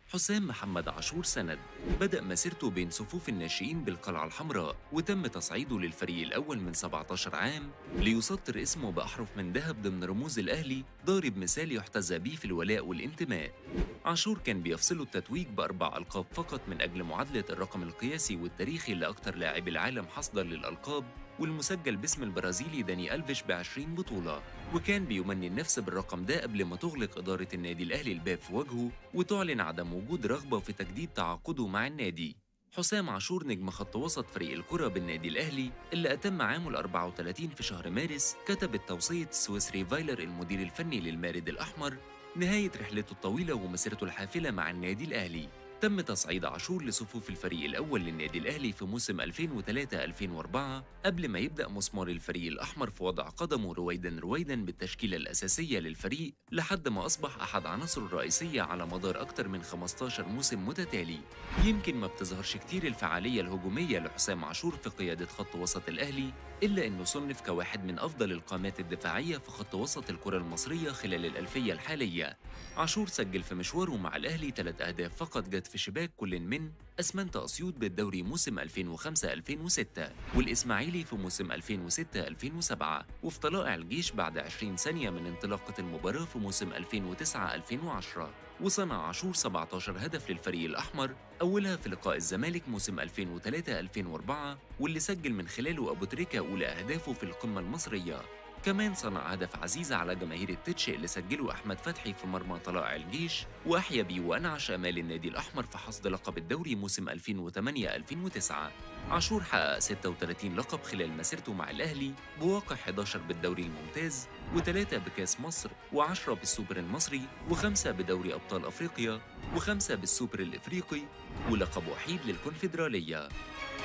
حسام محمد عاشور سند بدأ مسيرته بين صفوف الناشئين بالقلعة الحمراء وتم تصعيده للفريق الأول من 17 عام ليسطر اسمه بأحرف من ذهب ضمن رموز الأهلي ضارب مثال يحتذى به في الولاء والانتماء عاشور كان بيفصله التتويج بأربع ألقاب فقط من أجل معادلة الرقم القياسي والتاريخي لأكثر لاعب العالم حصدا للألقاب والمسجل باسم البرازيلي داني ألفيش ب 20 بطولة وكان بيمني النفس بالرقم ده قبل ما تغلق إدارة النادي الأهلي الباب في وجهه وتعلن عدم وجود رغبة في تجديد تعاقده مع النادي حسام عاشور نجم خط وسط فريق الكرة بالنادي الأهلي اللي أتم عامه ال 34 في شهر مارس كتبت توصية السويسري فايلر المدير الفني للمارد الأحمر نهاية رحلته الطويلة ومسيرته الحافلة مع النادي الأهلي تم تصعيد عاشور لصفوف الفريق الأول للنادي الأهلي في موسم 2003-2004 قبل ما يبدأ مسمار الفريق الأحمر في وضع قدمه رويدا رويدا بالتشكيلة الأساسية للفريق لحد ما أصبح أحد عناصره الرئيسية على مدار أكثر من 15 موسم متتالي يمكن ما بتظهرش كتير الفعالية الهجومية لحسام عاشور في قيادة خط وسط الأهلي إلا أنه صنف كواحد من أفضل القامات الدفاعية في خط وسط الكرة المصرية خلال الألفية الحالية عاشور سجل في مشواره مع الأهلي ثلاث أهداف فقط جت في شباك كل من أسمنت أسيوط بالدوري موسم 2005-2006 والإسماعيلي في موسم 2006-2007 وفي طلائع الجيش بعد 20 ثانية من انطلاقة المباراة في موسم 2009-2010 وصنع عاشور 17 هدف للفريق الأحمر أولها في لقاء الزمالك موسم 2003-2004 واللي سجل من خلاله أبو تريكة أولى أهدافه في القمة المصرية كمان صنع هدف عزيز على جماهير التتش اللي سجله أحمد فتحي في مرمى طلائع الجيش وأحيا بيه وأنعش آمال النادي الأحمر في حصد لقب الدوري موسم 2008-2009 عاشور حقق 36 لقب خلال مسيرته مع الأهلي بواقع 11 بالدوري الممتاز و3 بكاس مصر و10 بالسوبر المصري و5 بدوري أبطال أفريقيا و5 بالسوبر الإفريقي ولقب وحيد للكونفدرالية